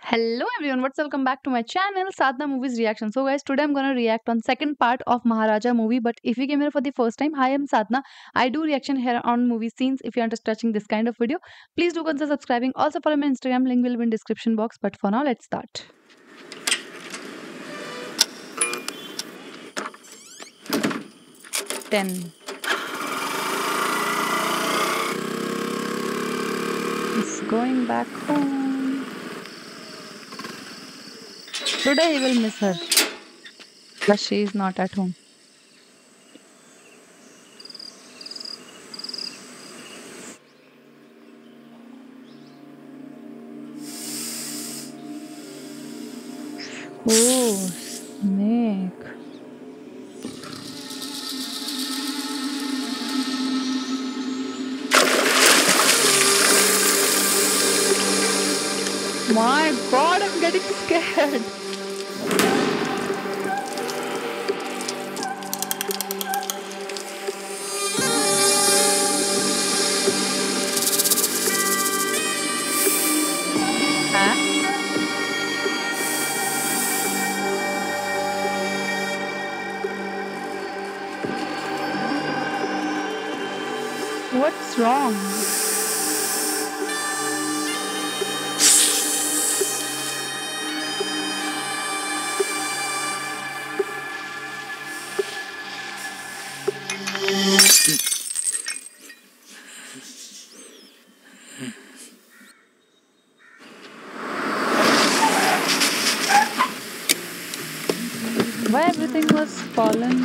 Hello everyone, what's welcome back to my channel Sadhna Movies Reaction. So guys, today I'm gonna react on second part of Maharaja movie. But if you came here for the first time, hi, I'm Sadhna. I do reaction here on movie scenes. If you're interested watching this kind of video, please do consider subscribing. Also follow my Instagram link will be in description box. But for now, let's start. Ten. He's going back home. Today he will miss her. But she is not at home. Oh, snake. My god, I'm getting scared. Huh? What's wrong? Why everything was fallen?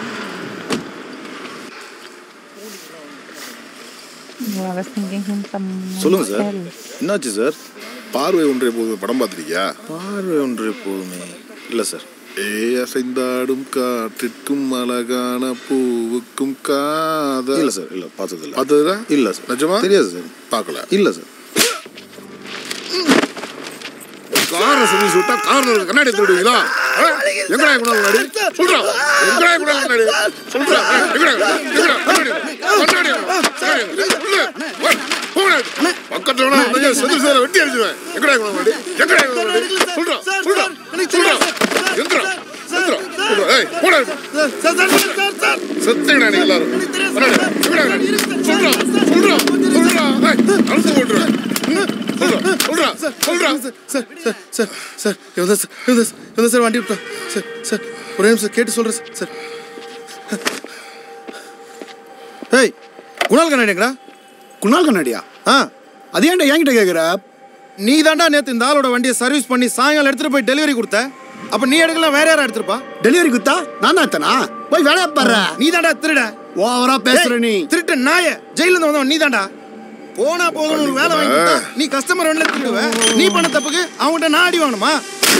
Oh, I was thinking him some சொல்லுங்க sir else. என்னாச்சு sir பார்வை ஒன்றை போது படம் பார்த்துருக்கியா பார்வை ஒன்று எப்போதுமே இல்லை சார் ஏ அசைந்தாடும் காற்றிற்கும் அழகான பூவுக்கும் காதல் இல்லை சார் இல்லை பார்த்தது இல்லை பார்த்ததுல இல்லை சார் நிஜமா தெரியாது சார் பார்க்கல இல்லை சார் காரை சர்வீஸ் விட்டா கார்ல கண்ணாடி திருடுவீங்களா ஆ? எங்கடா குணால் நடி சொல்றா எங்கடா குணால் நடி சொல்றா ஆ, எங்கடா எங்கடா கண்ணாடி கண்ணாடி கண்ணாடி. இல்ல, வா, போங்கடா. பக்கத்துல வேணா இருந்தா செது சேர வெட்டி அடிச்சுவேன் எங்கடா குணால் நடி எங்கடா குணால் நடி சொல்றா சொல்றா சொல்றா எந்திரா எந்திரா சொல்றா ஏய் போடா செத்துங்கடா நீ எல்லாரும் கண்ணாடி எங்கடா கண்ணாடி சொல்றா சொல்றா சொல்றா ஏய் அழுத்து போட்டுருவேன் ம், சொல்றா சொல்றா சொல்றா சார் சார் சார் சார் இவன் தான் சார் இவன் தான் சார் இவன் தான் சார் வண்டி விட்டா சார் சார் ஒரே நிமிஷம் கேட்டு சொல்கிறேன் சார் சார் ஏய் குணால் கண்ணாடிங்கடா குணால் கண்ணாடியா ஆ அது ஏன்டா என்கிட்ட கேட்குற நீ தாண்டா நேற்று இந்த ஆளோட வண்டியை சர்வீஸ் பண்ணி சாயங்காலம் எடுத்துகிட்டு போய் டெலிவரி கொடுத்த அப்போ நீ எடுக்கலாம் வேற யாரா எடுத்துருப்பா டெலிவரி குத்தா நான் தான் எத்தனா போய் வேலையை பாடுற நீ தாண்டா திருட ஓவரா பேசுற நீ திருட்டு நாய ஜெயில இருந்து வந்தவன் நீ தாண்டா போனா போதும் ஒரு வேலை வாங்கி கொடுத்தா, நீ கஸ்டமர் ஒன்ல திருடுவ நீ பண்ண தப்புக்கு அவங்ககிட்ட நான் அடி வாங்கணுமா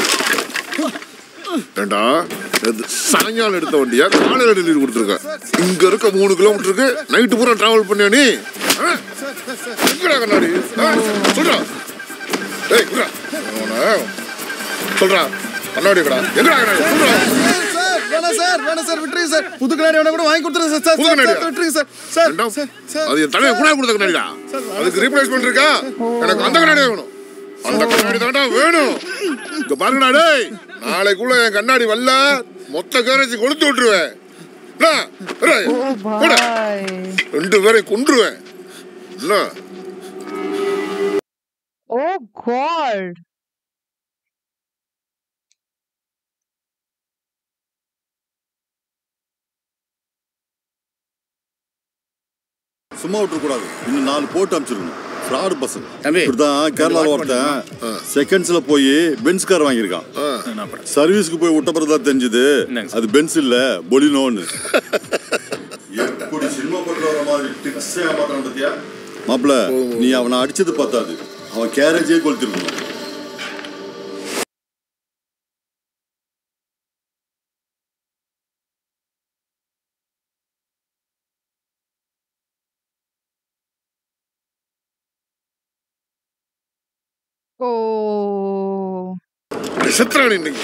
ஏண்டா இது சாயங்காலம் எடுத்த வண்டியா காலையில டெலிவரி கொடுத்துருக்கேன் இங்க இருக்க மூணு கிலோமீட்டருக்கு நைட்டு பூரா டிராவல் பண்ணியா நீ ஆ? எங்கடா கண்ணாடி ஆ? சொல்றா ஏய் குடுறா. அவன சொல்றா கண்ணாடி கடா எங்கடா கண்ணாடி சொல்றா சார் வேணாம் சார் வேணாம் சார் விட்டுருங்க சார் புது கண்ணாடி வேணா கூட வாங்கி கொடுத்துருங்க சார் சார் புது சார், கண்ணாடியா? சார் விட்டுருங்க சார் சார் ஏண்டா? சார் சார் அது என் தலையை கூட கொடுத்த கண்ணாடிடா அதுக்கு ரீப்ளேஸ்மெண்ட் இருக்கா எனக்கு அந்த கண்ணாடி தான் வேணும் அந்த கண்ணாடி தான்டா வேணும் இங்க பாருங்கடா டேய் நாளைக்குள்ள என் கண்ணாடி வரல மொத்த கேரேஜ் கொளுத்து விட்டுருவேன் என்ன? இரு, Oh போடா. boy. ரெண்டு பேரையும் கொன்றுவேன் என்ன Oh god. சும்மா விட்டுறக்கூடாது இன்னும் நாலு போட்டு அனுப்பிச்சிருக்கணும் ஃப்ராடு பசங்க தம்பி, இப்படிதான் கேரளாவில் ஒருத்தன் செகண்ட்ஸ்ல போய் பென்ஸ் கார் வாங்கியிருக்கான் சர்வீஸ்க்கு போய் விட்ட பிறகு தான் தெரிஞ்சது அது பென்ஸ் இல்ல பொலினோன்னு எப்படி சினிமா பண்ற வர மாதிரி டிப்ஸ் ஏமாத்தான் பத்தியா மாப்பிள நீ அவனை அடிச்சது பார்த்தாது அவன் கேரேஜே கொளுத்திருக்கணும் Oh. செத்துறான் இன்னைக்கு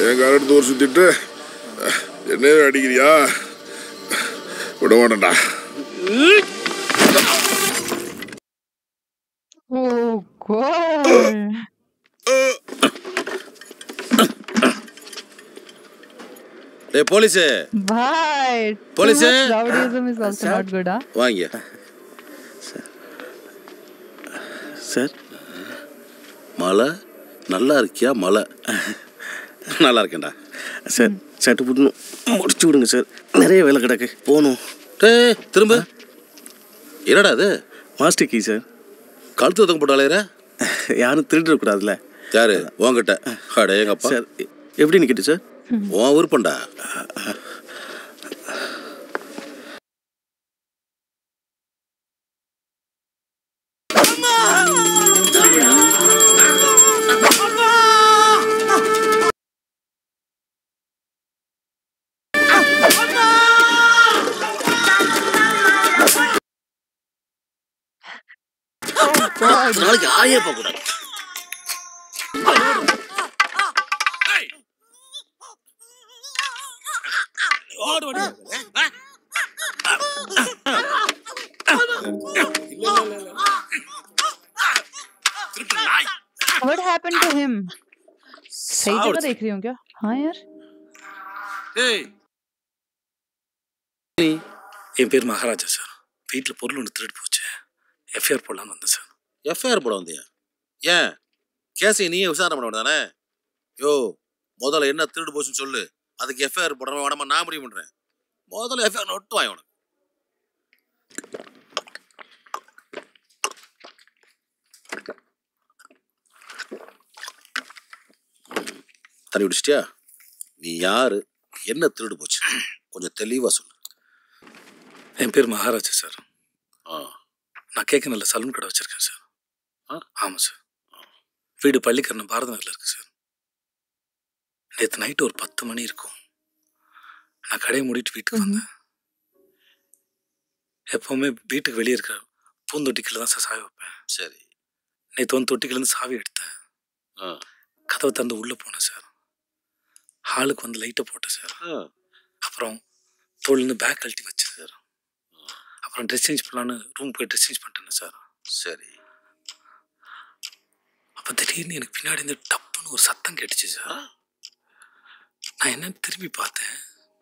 என் கார் எடுத்து ஒரு சுத்திட்டு என்ன அடிக்கிறியா விட மாட்டேன்டா Oh god. டேய் police Bye. Police, Too eh? much rowdyism is also not good, huh? வாங்க சார் மலை நல்லா இருக்கியா மலை நல்லா இருக்கேன்டா சார் சட்டு புட்டு முடிச்சு விடுங்க சார் நிறைய வேலை கிடக்கு போகணும் டேய் திரும்ப என்னடா அது மாஸ்டர் கீ சார் கழுத்து ஒதுங்க போட்டாலேற யாரும் திருடிடக்கூடாதுல்ல யாரு உன்கிட்ட அட எங்கப்பா சார் எ- எப்படி நிற்கிட்டு சார் உன் விருப்பம்டா நாளைக்கு ஆயே போக கூடாது What happened to him? सही जगह देख रही हूँ क्या हाँ यार என் பேர் மகாராஜா சார் வீட்டில் பொருள் ஒன்று திருடி போச்சு எஃப்ஐஆர் போடலான்னு வந்தேன் சார் எஃப்ஐஆர் போட வந்தியா ஏன் கேஸை நீயே விசாரணை பண்ண வேண்டானே யோ முதல்ல என்ன திருடு போச்சுன்னு சொல்லு அதுக்கு எஃப்ஐஆர் போடுறவன் வேணாமா நான் முடிவு பண்றேன் முதல்ல எஃப்ஐஆர் நோட்டு வாங்க உனக்கு தண்ணி குடிச்சிட்டியா நீ யாரு என்ன திருடு போச்சு கொஞ்சம் தெளிவா சொல்லு என் பேர் மகாராஜா சார் ஆ நான் கேட்க நல்ல சலூன் கடை வச்சிருக்கேன் சார் ஆ? ஆமாம் சார் வீடு பள்ளிக்கரணம் பாரத நகரில் இருக்கு சார் நேற்று நைட்டு ஒரு பத்து மணி இருக்கும் நான் கடையை மூடிட்டு வீட்டுக்கு வந்தேன் எப்பவுமே வீட்டுக்கு வெளியே இருக்கிற பூந்தொட்டிக்கில் தான் சார் சாவி வைப்பேன் சரி நேற்று வந்து தொட்டிக்கிலேருந்து சாவி எடுத்தேன் ஆ கதவை திறந்து உள்ளே போனேன் சார் ஹாலுக்கு வந்து லைட்டை போட்டேன் சார் ஆ அப்புறம் தோல்லேருந்து பேக் கழட்டி வச்சேன் சார் அப்புறம் ட்ரெஸ் சேஞ்ச் பண்ணலான்னு ரூம் போய் ட்ரெஸ் சேஞ்ச் பண்ணிட்டேன் சார் சரி அப்போ திடீர்னு எனக்கு பின்னாடி இருந்து டப்புன்னு ஒரு சத்தம் கேட்டுச்சு சார் நான் என்னன்னு திரும்பி பார்த்தேன்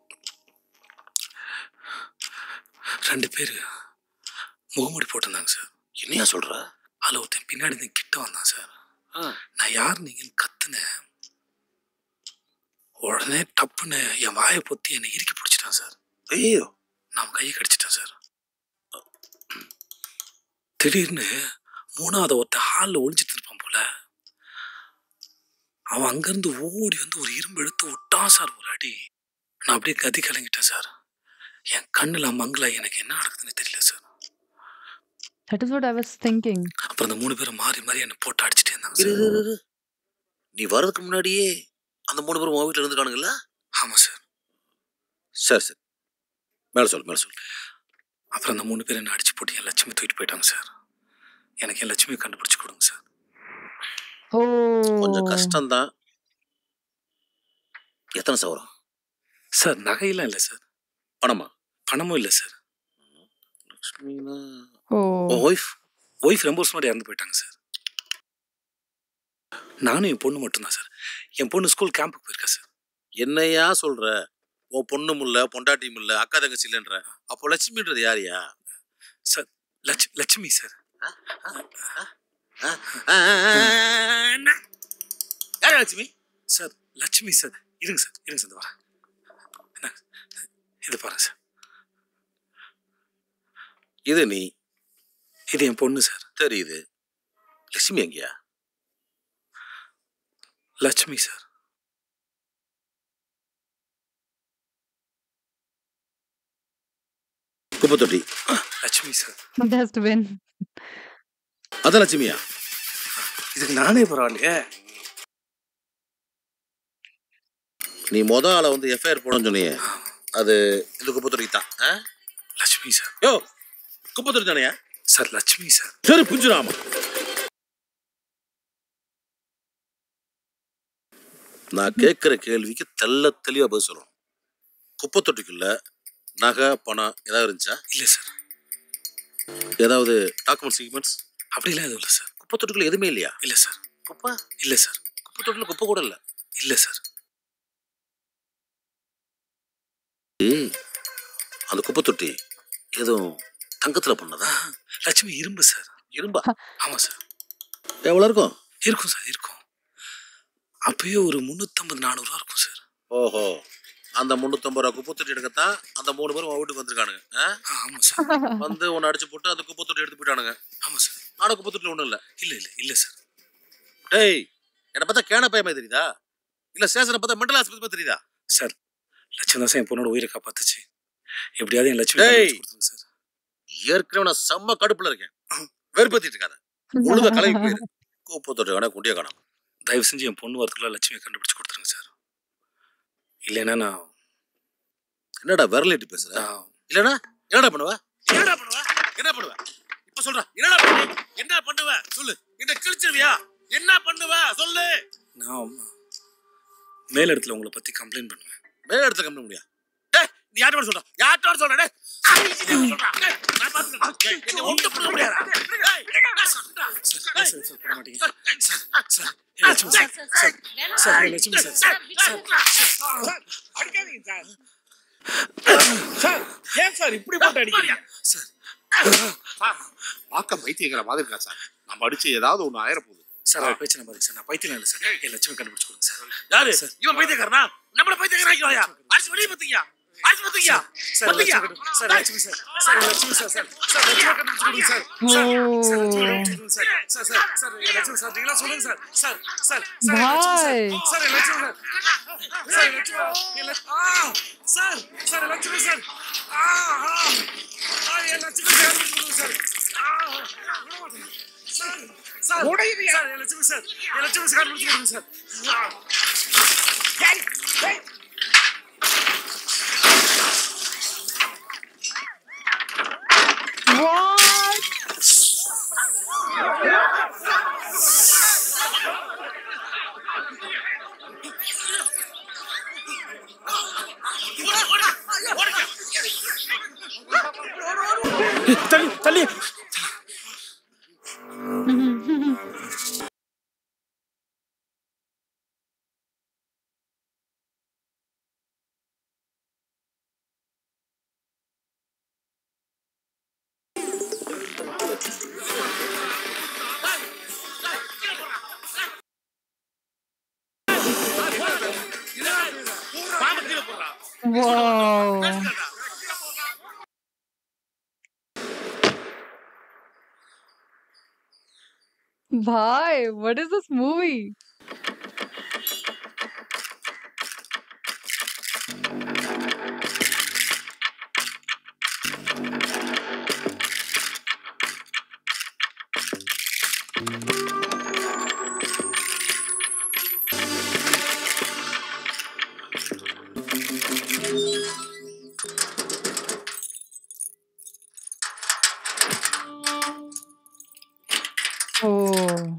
ரெண்டு பேர் முகமூடி போட்டிருந்தாங்க சார் என்னையா சொல்ற அதில் ஒருத்தன் பின்னாடி இருந்து கிட்ட வந்தான் சார் ஆ. நான் யார் நீங்கன்னு கத்துனேன் உடனே டப்புன்னு என் வாயை பொத்தி என்னை இறுக்கி பிடிச்சிட்டான் சார் ஐயோ நான் கையை கடிச்சிட்டேன் சார் திடீர்னு மூணாவது ஒருத்த ஹாலில் ஒளிஞ்சிட்டு இருப்பான் போல அவன் அங்கேருந்து ஓடி வந்து ஒரு இரும்பு எடுத்து விட்டான் சார் ஒரு அடி நான் அப்படியே கதி கலங்கிட்டேன் சார் என் கண்ணில் மங்களா எனக்கு என்ன நடக்குதுன்னு தெரியல sir That is what I was thinking. அப்புறம் அந்த மூணு பேரும் மாறி மாறி என்னை போட்டு அடிச்சிட்டே இருந்தாங்க இரு, சார் இரு, இரு, இரு. நீ வர்றதுக்கு முன்னாடியே அந்த மூணு பேரும் உன் வீட்டில் இருந்துக்கானுங்களா ஆமாம் சார் சரி சரி மேலே சொல்லு மேலே சொல்லு அப்புறம் அந்த மூணு பேர் என்ன அடிச்சு போட்டு என் லட்சுமி தூக்கிட்டு போயிட்டாங்க சார் எனக்கு என் லட்சுமியை கண்டுபிடிச்சு கொடுங்க சார் Oh. கொஞ்சம் கஷ்டம்தான் எத்தனை சவரம் சார் நகையெல்லாம் இல்லை சார் பணமா பணமும் இல்லை சார் லக்ஷ்மினா Oh. உன் ஒய்ஃப் ஒய்ஃப் ரொம்ப வருஷம் முன்னாடி இறந்து போயிட்டாங்க சார் நானும் என் பொண்ணு மட்டும்தான் சார் என் பொண்ணு ஸ்கூல் கேம்புக்கு போயிருக்கா சார் என்னையா சொல்ற உன் பொண்ணும் இல்ல பொண்டாட்டியும் இல்ல அக்கா தங்கச்சி இல்லைன்ற அப்போ லட்சுமின்றது யாரியா சார் லட்ச லட்சுமி சார் யாரா லட்சுமி சார் லட்சுமி சார் இருங்க சார் இருங்க சார் இந்த வரேன் என்ன இது பாருங்க சார் இது நீ இது என் பொண்ணு சார் தெரியுது லட்சுமி எங்கயா லட்சுமி சார் குப்பை தொட்டி லட்சுமி சார் Dustbin. அதான் லட்சுமியா இதுக்கு நானே பரவாயில்லையே நீ மொத ஆளை வந்து எஃப்ஐஆர் போடணும்னு சொன்னியே அது இந்த குப்பை தொட்டி தான் ஆ? லட்சுமி சார் யோ குப்பை தொட்டி தானேயா சார் லட்சுமி சார் சரி புஞ்சுராமா நான் கேட்குற கேள்விக்கு தெள்ள தெளிவாக பதில் சொல்லணும் குப்பை தொட்டிக்குள்ள நகை பணம் ஏதாவது இருந்துச்சா இல்லை சார் ஏதாவது டாக்குமெண்ட்ஸ் சீக்மெண்ட்ஸ் அப்படிலாம் எதுவும் இல்லை சார் குப்பை தொட்டிக்குள்ள எதுவுமே இல்லையா இல்லை சார் குப்பை இல்லை சார் குப்பை தொட்டில குப்பை கூட இல்லை இல்லை சார் ஏய் அந்த குப்பை தொட்டி எதுவும் தங்கத்துல பண்ணதா லட்சுமி இரும்பு சார் இரும்பா ஆமாம் சார் எவ்வளோ இருக்கும் இருக்கும் சார் இருக்கும் அப்பயே ஒரு முந்நூற்றம்பது நானூறுரூவா இருக்கும் சார் ஓஹோ அந்த முந்நூற்றம்பது ரூபா குப்பை தொட்டி எடுக்கத்தான் அந்த மூணு பேரும் உன் வீட்டுக்கு வந்திருக்கானுங்க ஆ? ஆ ஆமாம் சார் வந்து உன்னை அடிச்சு போட்டு அந்த குப்பை தொட்டி எடுத்து போயிட்டானுங்க ஆமாம் சார் ஆனா குப்பை தொட்டில ஒன்றும் இல்லை இல்லை இல்லை இல்லை சார் டேய் என்னை பார்த்தா கேன பயமே தெரியுதா இல்ல ஸ்டேஷனை பார்த்தா மென்டல் ஆஸ்பத்திரி மாதிரி தெரியுதா சார் லட்சுமி தான் சார் என் பொண்ணோட உயிரை காப்பாத்துச்சு எப்படியாவது என் லட்சுமி டேய். கண்டுபிடிச்சு கொடுத்துருங்க சார் ஏற்கனவே நான் செம்ம கடுப்புல இருக்கேன் வெறுப்பேத்திட்டு இருக்காத உழுத கலவி போயிரு குப்பை தொட்டி காணா குண்டிய காணாம் தயவு செஞ்சு என் பொண்ணு வரதுக்குள்ள லட்சுமியை கண்டுபிடிச்சு கொடுத்துருங்க சார் இல்லைன்னா நான் என்னடா விரலிட்டு பேசுற நான் இல்லனா என்னடா பண்ணுவ என்னடா பண்ணுவ என்ன பண்ணுவ இப்ப சொல்ற என்னடா பண்ணுவ என்ன பண்ணுவ சொல்லு என்ன கிழிச்சிருவியா என்ன பண்ணுவ சொல்லு நான் மேல் இடத்துல உங்களை பற்றி கம்ப்ளைண்ட் பண்ணுவேன் மேல இடத்துல கம்பெனி முடியா டேய் நீ யார்ட்ட சொல்ற யார்ட்ட சொல்ற டேய் சொல்றா. டேய், நான் பாத்துக்கிறேன். டேய், என்னை ஒண்ணும் பண்ண முடியாதா? டேய், நான் சொல்றேன். சார் சார் சார் பண்ண மாட்டீங்க சார் சார் என் லட்சுமி சார் சார் சார் என் லட்சுமி சார் சார் சார் அடிக்காதீங்க சார் சார் ஏன் சார் இப்படி போட்டு அடிக்கிறீங்க சார் பார்க்க பைத்தியங்கிற மாதிரி இருக்கா சார் நம்ம அடிச்சு ஏதாவது ஒண்ணு ஆயிர போகுது சார் அவர் பேச்சு நம்பாதீங்க சார் நான் பைத்தியம் இல்லை சார் என் லட்சுமி கண்டுபிடிச்சு கொடுங்க சார் யாரு சார். இவன் பைத்தியக்காரனா நம்மள பைத்தியக்காரா அடிச்சு வெளிய பத்தியா அடிச்சு பத்தியா சார் பத்தியா Lakshmi sir Lakshmi sir sir Lakshmi sir sir sir Lakshmi கண்டுபிடிச்சு கொடுங்க சார் சார் சார் லட்சுமி கண்டுபிடிச்சு கொடுங்க சார் சார் சார் சார் என் லட்சுமி சார் நீங்களா சொல்லுங்க சார் சார் சார் சார் என் லட்சுமி பாய் சார் சார் என் லட்சுமி சார் சார் என் லட்சுமி என் லட்சுமி ஆ சார் சார் என் லட்சுமி சார் ஆ ஆ ஆ என் லட்சுமி சார் கண்டுபிடிச்சு கொடுங்க சார் ஆ விட மாட்டேன் சார் சார் சார் என் லட்சுமி சார் என் லட்சுமி சார் கண்டுபிடிச்சு கொடுங்க சார் ஆ. What? தள்ளி தள்ளி Wow. Bhai, what is this movie? Oh.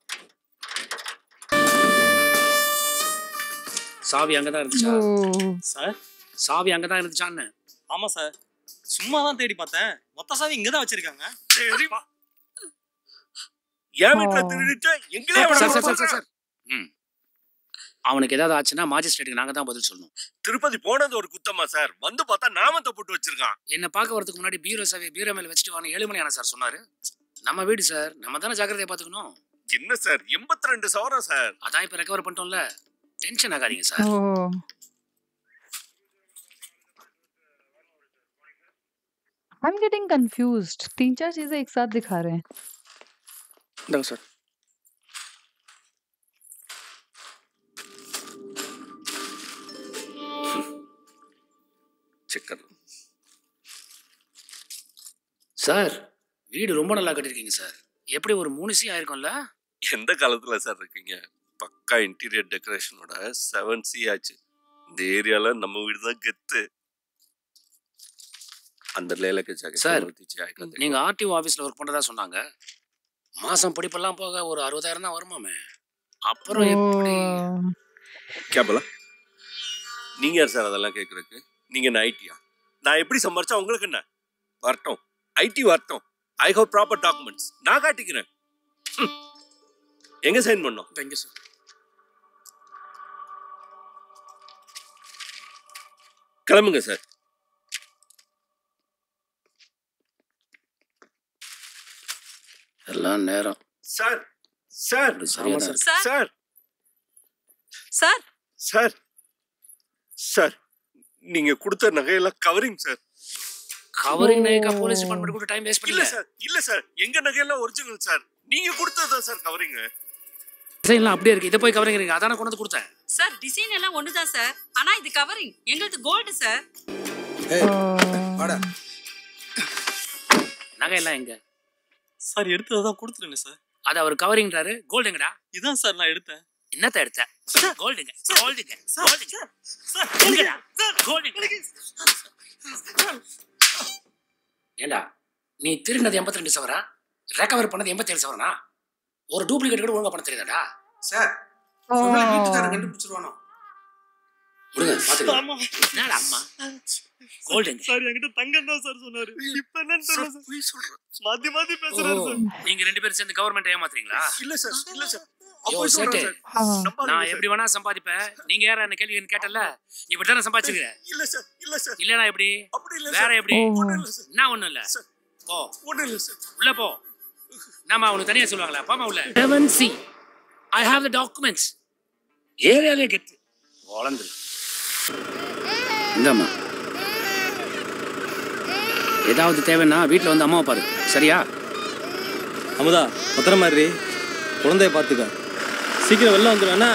சாவி அங்கதான் இருந்துச்சா Oh. சார் சாவி அங்கதான் இருந்துச்சான்னு ஆமா சார் சும்மா தான் தேடி பார்த்தேன் மொத்த சாவி இங்க தான் வச்சிருக்காங்க என் வீட்டுல Oh. திருடிட்டு எங்களே sir sir sir sir sir ம் அவனுக்கு ஏதாவது ஆச்சுன்னா மாஜிஸ்ட்ரேட்டுக்கு நாங்க தான் பதில் சொல்லணும் திருப்பதி போனது ஒரு குத்தமா சார் வந்து பார்த்தா நாமத்தை போட்டு வச்சிருக்கான் என்ன பார்க்க வரதுக்கு முன்னாடி பீரோ சாவி பீரோ மேல வச்சுட்டு வாங்க ஏழு மணி ஆனா சார் சொன்னாரு நம்ம வீடு சார் நம்ம தானே ஜாக்கிரதையா பாத்துக்கணும் என்ன சார் எண்பத்தி ரெண்டு சவரம் சார் அதான் இப்ப ரெக்கவர் பண்ணிட்டோம்ல டென்ஷன் ஆகாதீங்க sir Oh. I'm getting confused. तीन चार चीजें एक साथ दिखा रहे हैं இந்தாங்க சார் சிக்கன் சார் வீடு ரொம்ப நல்லா கட்டிருக்கீங்க சார் எப்படி ஒரு மூணு சி ஆயிருக்கும்ல எந்த காலத்துல சார் இருக்கீங்க பக்கா இன்டீரியர் டெக்கரேஷனோட செவன் சி ஆச்சு இந்த ஏரியால நம்ம வீடு தான் கெத்து அந்த லேலக்கு சார், ஜாக்கெட் நீங்க ஆர்டிஓ ஆபீஸ்ல ஒர்க் பண்றதா சொன்னாங்க மாசம் படிப்பெல்லாம் போக ஒரு அறுபதாயிரம் தான் வருமாமே அப்புறம் எப்படி Oh. கேப்பலா நீங்க யார் சார் அதெல்லாம் கேட்கறதுக்கு நீங்க என்ன ஐடியா நான் எப்படி சம்பாரிச்சா உங்களுக்கு என்ன வரட்டும் ஐடி வரட்டும் ஐ ஹவ் ப்ராப்பர் டாக்குமெண்ட்ஸ் நான் காட்டிக்கிறேன் ம். எங்க சைன் பண்ணோம் தேங்க்யூ சார் கிளம்புங்க சார் எல்லாம் நேரம் சார் சார் சரியா தான் sir sir sir sir sir நீங்க கொடுத்த நகையெல்லாம் கவரிங் சார் கவரிங் நகைக்கா போலீஸ் டிபார்ட்மெண்ட் கூட டைம் வேஸ்ட் இல்ல பண்ணல சார் இல்ல சார் எங்க நகையெல்லாம் ஒரிஜினல் சார் நீங்க கொடுத்தது சார் கவரிங் டிசைன்லாம் அப்படியே இருக்கு இதை போய் கவரிங் இருக்கு அதான கொண்டு வந்து கொடுத்தேன் சார் டிசைன் எல்லாம் ஒண்ணுதான் சார் ஆனா இது கவரிங் எங்களுது கோல்டு சார் நகை எல்லாம் எங்க சார் எடுத்ததை தான் கொடுத்துருங்க சார் அது அவர் கவரிங்றாரு கோல்டு எங்கடா இதான் சார் நான் எடுத்தேன் என்னத்த எடுத்த கோல்டுங்க கோல்டுங்க கோல்டுங்க எங்கடா கோல்டுங்க ஏண்டா நீ திருடினது எண்பத்தி ரெண்டு சவரா ரெக்கவர் பண்ணது எண்பத்தி ஏழு சவரனா ஒரு டூப்ளிகேட் கூட ஒழுங்கா பண்ண தெரியாதாடா சார் வீட்டுக்காரர் கண்டுபிடிச்சிருவானோ விடுங்க பாத்துக்கலாம் என்னடா அம்மா கோல்டுங்க சார் என்கிட்ட தங்கம் தான் சார் சொன்னாரு இப்ப என்னன்னு தெரியல சார் மாத்தி மாத்தி பேசுறாரு சார் நீங்க ரெண்டு பேரும் சேர்ந்து கவர்மெண்ட் ஏமாத்துறீங்களா இல்ல சார் இல்ல சார் யோ சேட்டு நான் எப்படி வேணா சம்பாதிப்பேன் நீங்க யார என்ன கேள்வி கேட்டல நீ இப்படி தானே சம்பாதிச்சுக்கிற இல்ல சார் இல்ல சார் இல்லனா எப்படி அப்படி இல்ல வேற சார். எப்படி ஒண்ணும் இல்ல சார். நான் ஒண்ணும் இல்ல போ ஒண்ணும் இல்ல சார் உள்ள போ நாம அவனுக்கு தனியா சொல்லுவாங்களா பாமா உள்ள seven C I have the documents ஏரியாலே கெட்டு வளர்ந்துரு இந்தாம்மா ஏதாவது தேவைன்னா வீட்டில் வந்து அம்மாவை பாரு சரியா அமுதா பத்திரமா இரு குழந்தைய பார்த்துக்க சீக்கிரம் வெளில வந்துடுவேண்ணா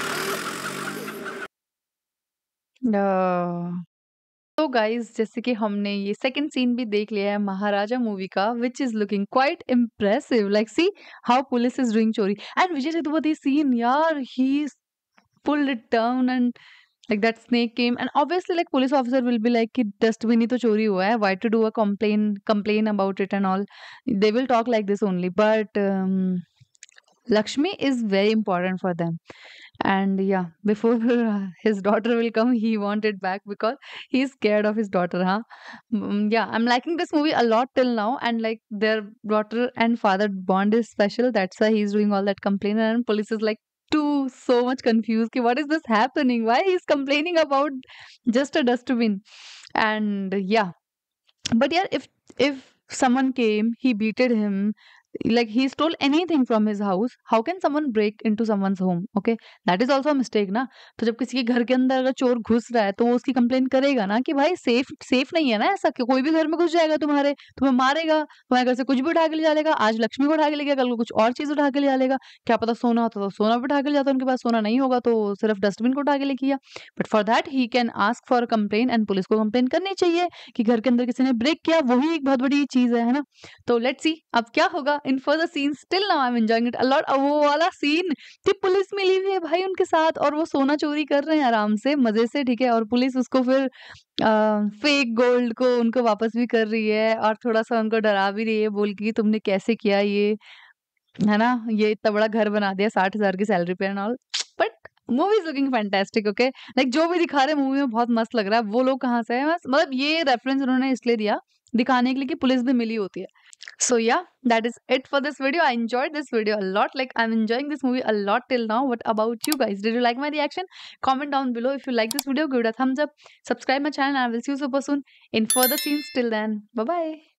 तो गाइस जैसे कि हमने ये सेकंड सीन भी देख लिया है महाराजा मूवी का which is looking quite impressive like see how police is doing चोरी एंड विजय सेतुपति सीन यार he pulled it down and like that snake came and obviously like police officer will be like कि dustbin ही तो चोरी हुआ है why to do a complain complain about it and all they will talk like this only but um, Lakshmi is very important for them and yeah before his daughter will come he want it back because he's scared of his daughter huh Mm, yeah i'm liking this movie a lot till now and like their daughter and father bond is special that's why he's doing all that complaining and police is like too so much confused ki, what is this happening why he's complaining about just a dustbin and yeah but yeah if if someone came he beated him like he stole anything from his house how can someone break into someone's home okay that is also a mistake ना तो जब किसी के घर के अंदर अगर चोर घुस रहा है तो वो उसकी कंप्लेन करेगा ना कि भाई सेफ सेफ नहीं है ना ऐसा कि कोई भी घर में घुस जाएगा तुम्हारे तुम्हें मारेगा तुम्हारे घर से कुछ भी उठा के ले जाएगा आज लक्ष्मी को उठा के ले गया कल को कुछ और चीज उठा के ले जाएगा क्या पता सोना होता तो सोना भी उठा के ले जाता उनके पास सोना नहीं होगा तो सिर्फ डस्टबिन को उठा के ले किया but for that he can ask for complain and police को कंप्लेन करनी चाहिए कि घर के अंदर किसी ने ब्रेक किया वही एक बहुत बड़ी चीज है है ना तो लेट्स सी अब क्या होगा in further scene still now I am enjoying it a lot वो वाला सीन कि पुलिस मिली हुई है भाई उनके साथ और वो सोना चोरी कर रहे हैं आराम से मजे से ठीक है और पुलिस उसको फिर फेक गोल्ड को उनको वापस भी कर रही है और थोड़ा सा उनको डरा भी रही है बोल के कि तुमने कैसे किया ये है ना ये इतना बड़ा घर बना दिया साठ हजार की सैलरी पे and all but movie is looking fantastic okay like जो भी दिखा रहे मूवी में बहुत मस्त लग रहा है वो लोग कहाँ से है बस मतलब ये रेफरेंस उन्होंने इसलिए दिया दिखाने के लिए कि पुलिस भी मिली होती है so yeah that is it for this video i enjoyed this video a lot like i'm enjoying this movie a lot till now what about you guys did you like my reaction comment down below if you like this video give it a thumbs up subscribe my channel and i will see you super soon in further scenes till then bye bye